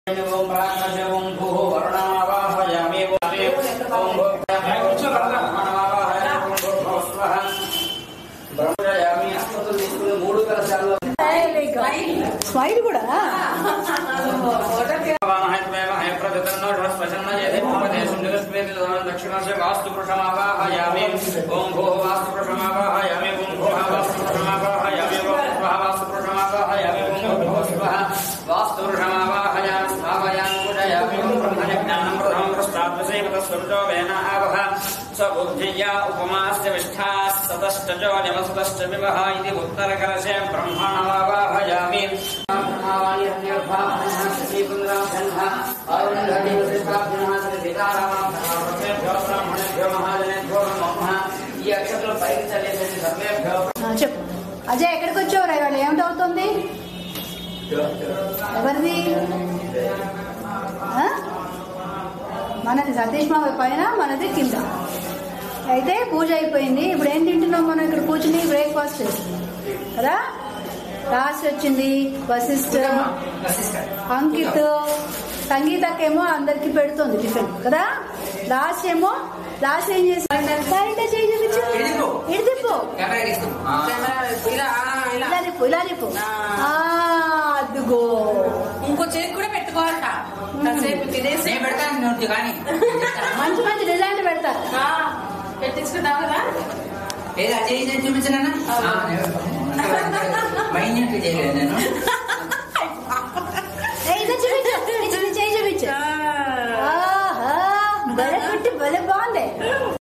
ఓం ప్రాణశ ఓం భూః వరుణమావాహయామి ఓం బ్రహ్మణమావాహయామి ఓం భూర్భువస్వః బ్రహ్మయామి అస్మతులు తీసుకుని మూడు కలశాల్లో స్మైల్ కూడా దక్షిణాశ వాస్తు పురుషమావాహయామి ఓం భూ వాస్తు పురుషమావాహయామి ఓం భూ వాస్తు పురుషమావాహయామి ఓం స్వహ వాస్తు పురుషమావాహయామి ఓం భూస్వహ వాస్తు పురుషమావాహయామి స్థాపయామి పూజయామి ఓం బ్రహ్మజ్ఞానం ప్రథమం ప్రస్తాద్వసేవత స్వర్జో వేన ఆవహ స్వబుద్ధియా ఉపమాస్య విష్ఠాः సతశ్చజో నిమసతశ్చ వివహ ఇది ఉత్తరకలశే బ్రహ్మణమావాహయామి ఈ అక్షరాలు పైకి చల్లేసేసి సర్వేభ్యో ఆ, చెప్పు అజయ్ ఎక్కడికి వచ్చావు రా ఇవాళ ఏమిటి అవుతుంది ఎవరిది ఆ? మనది సతీష్ మావ పైన మనది కింద అయితే పూజ అయిపోయింది ఇప్పుడు ఏం తింటున్నాం మనం ఇక్కడ కూర్చుని బ్రేక్ఫాస్ట్ కదా రాసి వచ్చింది వశిష్ఠ అంకిత్ సంగీతకేమో అందరికి పెడుతుంది టిఫిన్ కదా లాస్ట్ ఏమో లాస్ట్ ఏం చేసి కరెంట్ చేయి చూపించు ఇడిదిపో. ఇడిదిపో ఇలా ఆ, ఇలా ఇలా తిప్పు ఇలా తిప్పు ఆ, అదుగో ఇంకో చేతి కూడా పెట్టుకోవాలట కాసేపు తినేసి నేను పెడతాను నోటి కానీ మంచి మంచి డిజైన్ పెడతారు ఆ, పెట్టించుకుంటావు కదా ఏది అజయ్ చూపించానా మైన్యూట్ చేయలేదు నేను